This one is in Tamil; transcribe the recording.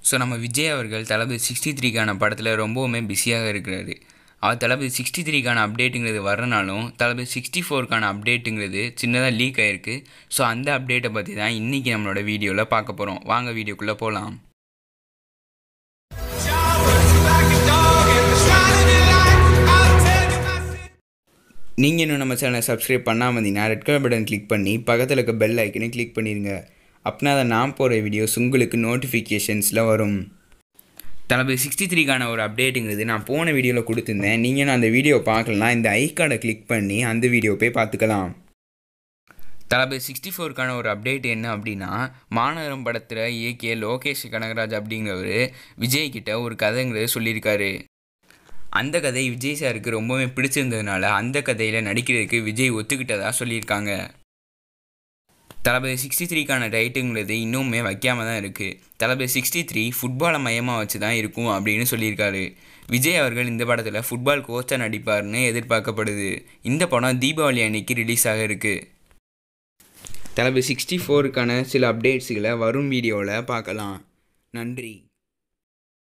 ஸோ நம்ம விஜய் அவர்கள் தளபதி சிக்ஸ்டி த்ரீக்கான படத்தில் ரொம்பவுமே பிஸியாக இருக்கிறாரு அவர் தளபதி சிக்ஸ்டி த்ரீக்கான அப்டேட்டுங்கிறது வரனாலும் தளபதி சிக்ஸ்டி ஃபோருக்கான அப்டேட்டுங்கிறது சின்னதாக லீக் ஆகிருக்கு ஸோ அந்த அப்டேட்டை பற்றி தான் இன்றைக்கி நம்மளோட வீடியோவில் பார்க்க போகிறோம் வாங்க வீடியோக்குள்ளே போகலாம் நீங்கள் இன்னும் நம்ம சேனலை சப்ஸ்கிரைப் பண்ணாமல் இருந்தீங்கன்னா ரெட் கலர் பட்டன் கிளிக் பண்ணி பக்கத்தில் இருக்க பெல் ஐக்கனை கிளிக் பண்ணிடுங்க அப்படின்னா தான் நான் போகிற வீடியோஸ் உங்களுக்கு நோட்டிஃபிகேஷன்ஸில் வரும் தளபதி சிக்ஸ்டி த்ரீக்கான ஒரு அப்டேட்டுங்கிறது நான் போன வீடியோவில் கொடுத்துருந்தேன் நீங்கள் அந்த வீடியோ பார்க்கலனா இந்த ஐகார்டை கிளிக் பண்ணி அந்த வீடியோ போய் பார்த்துக்கலாம் தளபதி சிக்ஸ்டி ஃபோருக்கான ஒரு அப்டேட் என்ன அப்படின்னா மாநகரம் படத்தில் இயக்கிய லோகேஷ் கனகராஜ் அப்படிங்கிறவர் விஜய் கிட்ட ஒரு கதைங்கிறத சொல்லியிருக்காரு அந்த கதை விஜய் சாருக்கு ரொம்பவே பிடிச்சிருந்ததுனால அந்த கதையில் நடிக்கிறதுக்கு விஜய் ஒத்துக்கிட்டதாக சொல்லியிருக்காங்க தளபதி சிக்ஸ்டி த்ரீக்கான ரைட்டுங்கிறது இன்னுமே வைக்காம தான் இருக்குது தளபதி சிக்ஸ்டி த்ரீ ஃபுட்பாலை மையமாக வச்சு தான் இருக்கும் அப்படின்னு சொல்லியிருக்காரு விஜய் அவர்கள் இந்த படத்தில் ஃபுட்பால் கோச்சாக நடிப்பார்னு எதிர்பார்க்கப்படுது இந்த படம் தீபாவளி அன்னைக்கு ரிலீஸ் ஆக இருக்குது தளபதி சிக்ஸ்டி ஃபோருக்கான சில அப்டேட்ஸுகளை வரும் வீடியோவில் பார்க்கலாம் நன்றி